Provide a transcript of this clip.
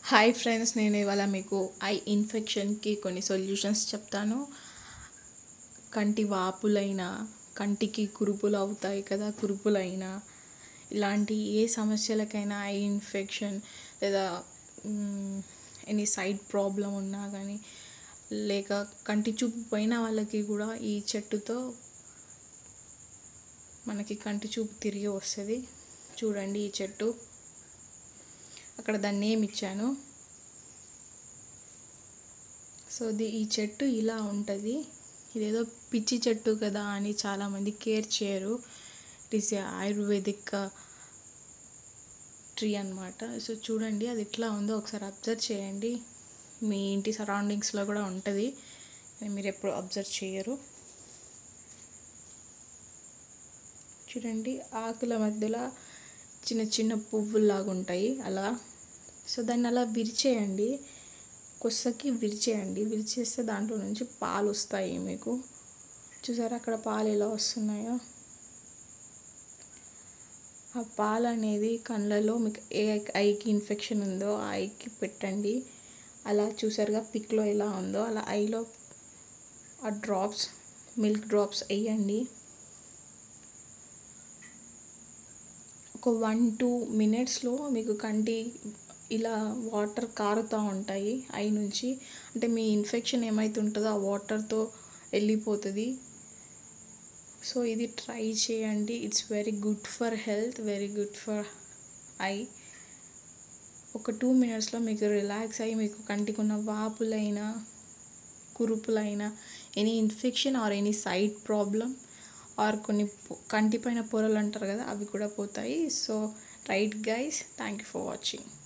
hi friends నేను ఇవాళ మీకు ఐ ఇన్ఫెక్షన్కి కొన్ని సొల్యూషన్స్ చెప్తాను కంటి వాపులైనా కంటికి కురుపులు అవుతాయి కదా కురుపులైనా ఇలాంటి ఏ సమస్యలకైనా ఐ ఇన్ఫెక్షన్ లేదా ఎనీ సైడ్ ప్రాబ్లం ఉన్నా కానీ లేక కంటి చూపు పోయిన వాళ్ళకి కూడా ఈ చెట్టుతో మనకి కంటి చూపు తిరిగి వస్తుంది చూడండి ఈ చెట్టు అక్కడ దాన్ని నేమ్ ఇచ్చాను సో ది ఈ చెట్టు ఇలా ఉంటుంది ఇదేదో పిచ్చి చెట్టు కదా అని చాలామంది కేర్ చేయరు ఇట్ ఈస్ ఆయుర్వేదిక్ ట్రీ అనమాట సో చూడండి అది ఎట్లా ఉందో ఒకసారి అబ్జర్వ్ చేయండి మీ ఇంటి సరౌండింగ్స్లో కూడా ఉంటుంది మీరు ఎప్పుడు అబ్జర్వ్ చేయరు చూడండి ఆకుల మధ్యలో చిన్న చిన్న పువ్వుల్లాగా ఉంటాయి అలా సో దాన్ని అలా విరిచేయండి కొස්සకి విరిచేయండి విరిచేస్తే దాంట్లో నుంచి పాలు వస్తాయి మీకు చూసారా అక్కడ పాలు ఎలా వస్తున్నాయో ఆ పాలు అనేది కళ్ళలో మీకు ఏ ఐకి ఇన్ఫెక్షన్ ఉందో ఆ ఐకి పెట్టండి అలా చూసారుగా పిక్లో ఎలా ఉందో అలా ఐలో ఆ డ్రాప్స్ మిల్క్ డ్రాప్స్ వేయండి ఒక వన్ టూ మినిట్స్లో మీకు కంటి ఇలా వాటర్ కారుతూ ఉంటాయి ఐ నుంచి అంటే మీ ఇన్ఫెక్షన్ ఏమైతే ఉంటుందో ఆ వాటర్తో వెళ్ళిపోతుంది సో ఇది ట్రై చేయండి it's very good for health very good for eye ఒక టూ మినిట్స్లో మీకు రిలాక్స్ అయ్యి మీకు కంటికి ఉన్న వాపులైనా కురుపులైనా any infection or any side problem or కొన్ని కంటి పైన పొరలు అంటారు కదా అవి కూడా పోతాయి so right guys thank you for watching